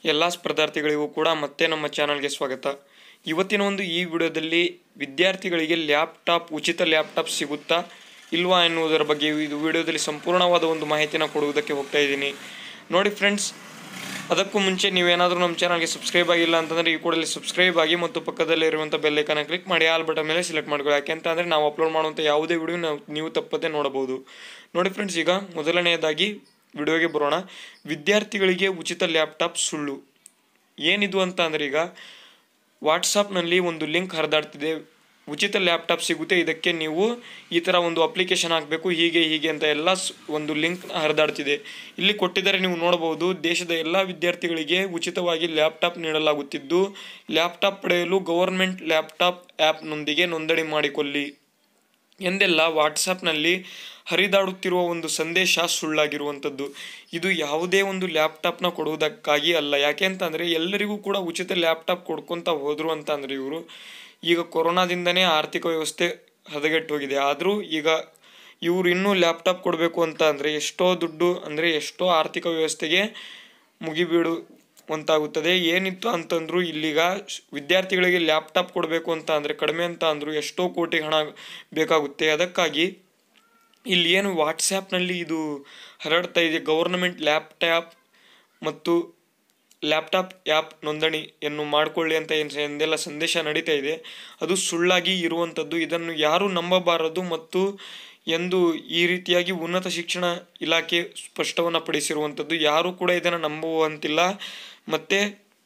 ಎಲ್ಲ ಸ್ಪರ್ಧಾರ್ಥಿಗಳಿಗೂ ಕೂಡ ಮತ್ತೆ ನಮ್ಮ ಚಾನಲ್ಗೆ ಸ್ವಾಗತ ಇವತ್ತಿನ ಒಂದು ಈ ವಿಡಿಯೋದಲ್ಲಿ ವಿದ್ಯಾರ್ಥಿಗಳಿಗೆ ಲ್ಯಾಪ್ಟಾಪ್ ಉಚಿತ ಲ್ಯಾಪ್ಟಾಪ್ ಸಿಗುತ್ತಾ ಇಲ್ವಾ ಎನ್ನುವುದರ ಬಗ್ಗೆ ಇದು ವಿಡಿಯೋದಲ್ಲಿ ಸಂಪೂರ್ಣವಾದ ಒಂದು ಮಾಹಿತಿನ ಕೊಡುವುದಕ್ಕೆ ಹೋಗ್ತಾ ಇದ್ದೀನಿ ನೋಡಿ ಫ್ರೆಂಡ್ಸ್ ಅದಕ್ಕೂ ಮುಂಚೆ ನೀವೇನಾದರೂ ನಮ್ಮ ಚಾನಲ್ಗೆ ಸಬ್ಸ್ಕ್ರೈಬ್ ಆಗಿಲ್ಲ ಅಂತಂದರೆ ಈ ಕೂಡಲೇ ಸಬ್ಸ್ಕ್ರೈಬ್ ಆಗಿ ಮತ್ತು ಪಕ್ಕದಲ್ಲೇ ಇರುವಂಥ ಬೆಲ್ಲೈಕನ್ನ ಕ್ಲಿಕ್ ಮಾಡಿ ಆಲ್ ಬಟನ್ ಮೇಲೆ ಸೆಲೆಕ್ಟ್ ಮಾಡ್ಕೊಳ್ಳಿ ಯಾಕೆಂತ ಅಂದರೆ ನಾವು ಅಪ್ಲೋಡ್ ಮಾಡುವಂಥ ಯಾವುದೇ ವಿಡಿಯೋ ನಾವು ನೀವು ತಪ್ಪದೆ ನೋಡಬಹುದು ನೋಡಿ ಫ್ರೆಂಡ್ಸ್ ಈಗ ಮೊದಲನೆಯದಾಗಿ ವಿಡಿಯೋಗೆ ಬರೋಣ ವಿದ್ಯಾರ್ಥಿಗಳಿಗೆ ಉಚಿತ ಲ್ಯಾಪ್ಟಾಪ್ ಸುಳ್ಳು ಏನಿದು ಅಂತ ಅಂದರೆ ಈಗ ವಾಟ್ಸಪ್ನಲ್ಲಿ ಒಂದು ಲಿಂಕ್ ಹರಿದಾಡ್ತಿದೆ ಉಚಿತ ಲ್ಯಾಪ್ಟಾಪ್ ಸಿಗುತ್ತೆ ಇದಕ್ಕೆ ನೀವು ಈ ಥರ ಒಂದು ಅಪ್ಲಿಕೇಶನ್ ಹಾಕಬೇಕು ಹೀಗೆ ಹೀಗೆ ಅಂತ ಎಲ್ಲ ಸ್- ಒಂದು ಲಿಂಕ್ ಹರಿದಾಡ್ತಿದೆ ಇಲ್ಲಿ ಕೊಟ್ಟಿದ್ದಾರೆ ನೀವು ನೋಡಬಹುದು ದೇಶದ ಎಲ್ಲ ವಿದ್ಯಾರ್ಥಿಗಳಿಗೆ ಉಚಿತವಾಗಿ ಲ್ಯಾಪ್ಟಾಪ್ ನೀಡಲಾಗುತ್ತಿದ್ದು ಲ್ಯಾಪ್ಟಾಪ್ ಪಡೆಯಲು ಗವರ್ಮೆಂಟ್ ಲ್ಯಾಪ್ಟಾಪ್ ಆ್ಯಪ್ನೊಂದಿಗೆ ನೋಂದಣಿ ಮಾಡಿಕೊಳ್ಳಿ ಎಂದೆಲ್ಲ ವಾಟ್ಸಪ್ನಲ್ಲಿ ಹರಿದಾಡುತ್ತಿರುವ ಒಂದು ಸಂದೇಶ ಸುಳ್ಳಾಗಿರುವಂಥದ್ದು ಇದು ಯಾವುದೇ ಒಂದು ಲ್ಯಾಪ್ಟಾಪ್ನ ಕೊಡುವುದಕ್ಕಾಗಿ ಅಲ್ಲ ಯಾಕೆ ಅಂತಂದರೆ ಎಲ್ಲರಿಗೂ ಕೂಡ ಉಚಿತ ಲ್ಯಾಪ್ಟಾಪ್ ಕೊಡ್ಕೊತ ಹೋದರು ಅಂತ ಅಂದರೆ ಇವರು ಈಗ ಕೊರೋನಾದಿಂದನೇ ಆರ್ಥಿಕ ವ್ಯವಸ್ಥೆ ಹದಗೆಟ್ಟು ಹೋಗಿದೆ ಆದರೂ ಈಗ ಇವರು ಇನ್ನೂ ಲ್ಯಾಪ್ಟಾಪ್ ಕೊಡಬೇಕು ಅಂತ ಅಂದರೆ ಎಷ್ಟೋ ದುಡ್ಡು ಅಂದರೆ ಎಷ್ಟೋ ಆರ್ಥಿಕ ವ್ಯವಸ್ಥೆಗೆ ಮುಗಿಬೀಡು ಅಂತಾಗುತ್ತದೆ ಏನಿತ್ತು ಅಂತಂದ್ರು ಇಲ್ಲಿಗ ಶ್- ವಿದ್ಯಾರ್ಥಿಗಳಿಗೆ ಲ್ಯಾಪ್ಟಾಪ್ ಕೊಡಬೇಕು ಅಂತ ಅಂದರೆ ಕಡಿಮೆ ಅಂತ ಅಂದರು ಎಷ್ಟೋ ಕೋಟಿ ಹಣ ಬೇಕಾಗುತ್ತೆ ಅದಕ್ಕಾಗಿ ಇಲ್ಲಿ ಏನು ವಾಟ್ಸ್ಯಾಪ್ನಲ್ಲಿ ಇದು ಹರಡ್ತಾ ಇದೆ ಗೌರ್ನಮೆಂಟ್ ಲ್ಯಾಪ್ಟಾಪ್ ಮತ್ತು ಲ್ಯಾಪ್ಟಾಪ್ ಆ್ಯಪ್ ನೋಂದಣಿಯನ್ನು ಮಾಡಿಕೊಳ್ಳಿ ಅಂತ ಏನು ಎಂದೆಲ್ಲ ಸಂದೇಶ ನಡೀತಾ ಇದೆ ಅದು ಸುಳ್ಳಾಗಿ ಇರುವಂಥದ್ದು ಇದನ್ನು ಯಾರೂ ನಂಬಬಾರದು ಮತ್ತು ಎಂದು ಈ ರೀತಿಯಾಗಿ ಉನ್ನತ ಶಿಕ್ಷಣ ಇಲಾಖೆ ಸ್ಪಷ್ಟವನ್ನು ಪಡಿಸಿರುವಂಥದ್ದು ಯಾರೂ ಕೂಡ ಇದನ್ನು ನಂಬುವಂತಿಲ್ಲ ಮತ್ತು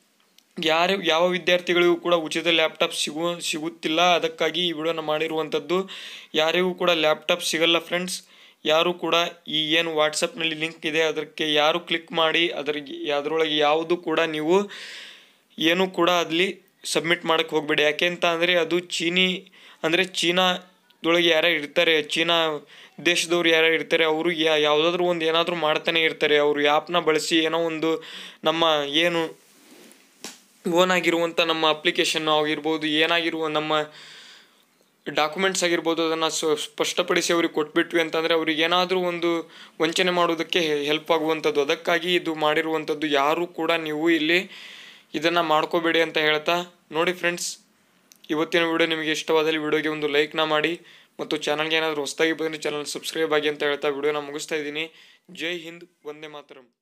ಯಾರು ಯಾವ ವಿದ್ಯಾರ್ಥಿಗಳಿಗೂ ಕೂಡ ಉಚಿತ ಲ್ಯಾಪ್ಟಾಪ್ ಸಿಗು ಸಿಗುತ್ತಿಲ್ಲ ಅದಕ್ಕಾಗಿ ಈ ವಿಡಿಯೋನ ಮಾಡಿರುವಂಥದ್ದು ಯಾರಿಗೂ ಕೂಡ ಲ್ಯಾಪ್ಟಾಪ್ ಸಿಗಲ್ಲ ಫ್ರೆಂಡ್ಸ್ ಯಾರು ಕೂಡ ಈ ಏನು ವಾಟ್ಸಪ್ನಲ್ಲಿ ಲಿಂಕ್ ಇದೆ ಅದಕ್ಕೆ ಯಾರು ಕ್ಲಿಕ್ ಮಾಡಿ ಅದರಿಗೆ ಅದರೊಳಗೆ ಯಾವುದು ಕೂಡ ನೀವು ಏನು ಕೂಡ ಅಲ್ಲಿ ಸಬ್ಮಿಟ್ ಮಾಡಕ್ಕೆ ಹೋಗಬೇಡಿ ಯಾಕೆ ಅಂತ ಅಂದರೆ ಅದು ಚೀನಿ ಅಂದರೆ ಚೀನಾದೊಳಗೆ ಯಾರ್ಯಾರು ಇರ್ತಾರೆ ಚೀನಾ ದೇಶದವ್ರು ಯಾರ್ಯಾರು ಇರ್ತಾರೆ ಅವರು ಯಾ ಯಾವುದಾದ್ರೂ ಒಂದು ಏನಾದರೂ ಮಾಡ್ತಾನೆ ಇರ್ತಾರೆ ಅವರು ಆ್ಯಪ್ನ ಬಳಸಿ ಏನೋ ಒಂದು ನಮ್ಮ ಏನು ಓನ್ ಆಗಿರುವಂಥ ನಮ್ಮ ಅಪ್ಲಿಕೇಶನ್ ಆಗಿರ್ಬೋದು ಏನಾಗಿರುವ ನಮ್ಮ ಡಾಕ್ಯುಮೆಂಟ್ಸ್ ಆಗಿರ್ಬೋದು ಅದನ್ನು ಸ್ಪಷ್ಟಪಡಿಸಿ ಅವ್ರಿಗೆ ಕೊಟ್ಬಿಟ್ವಿ ಅಂತಂದರೆ ಅವ್ರಿಗೆ ಏನಾದರೂ ಒಂದು ವಂಚನೆ ಮಾಡೋದಕ್ಕೆ ಹೆಲ್ಪ್ ಆಗುವಂಥದ್ದು ಅದಕ್ಕಾಗಿ ಇದು ಮಾಡಿರುವಂಥದ್ದು ಯಾರೂ ಕೂಡ ನೀವು ಇಲ್ಲಿ ಇದನ್ನು ಮಾಡ್ಕೋಬೇಡಿ ಅಂತ ಹೇಳ್ತಾ ನೋಡಿ ಫ್ರೆಂಡ್ಸ್ ಇವತ್ತಿನ ವಿಡಿಯೋ ನಿಮಗೆ ಇಷ್ಟವಾದಲ್ಲಿ ವಿಡಿಯೋಗೆ ಒಂದು ಲೈಕ್ನ ಮಾಡಿ ಮತ್ತು ಚಾನಲ್ಗೆ ಏನಾದರೂ ಹೊಸದಾಗಿ ಬಂದರೆ ಚಾನಲ್ ಸಬ್ಸ್ಕ್ರೈಬ್ ಆಗಿ ಅಂತ ಹೇಳ್ತಾ ವಿಡಿಯೋನ ಮುಗಿಸ್ತಾ ಇದ್ದೀನಿ ಜೈ ಹಿಂದ್ ವಂದೇ ಮಾತರಂ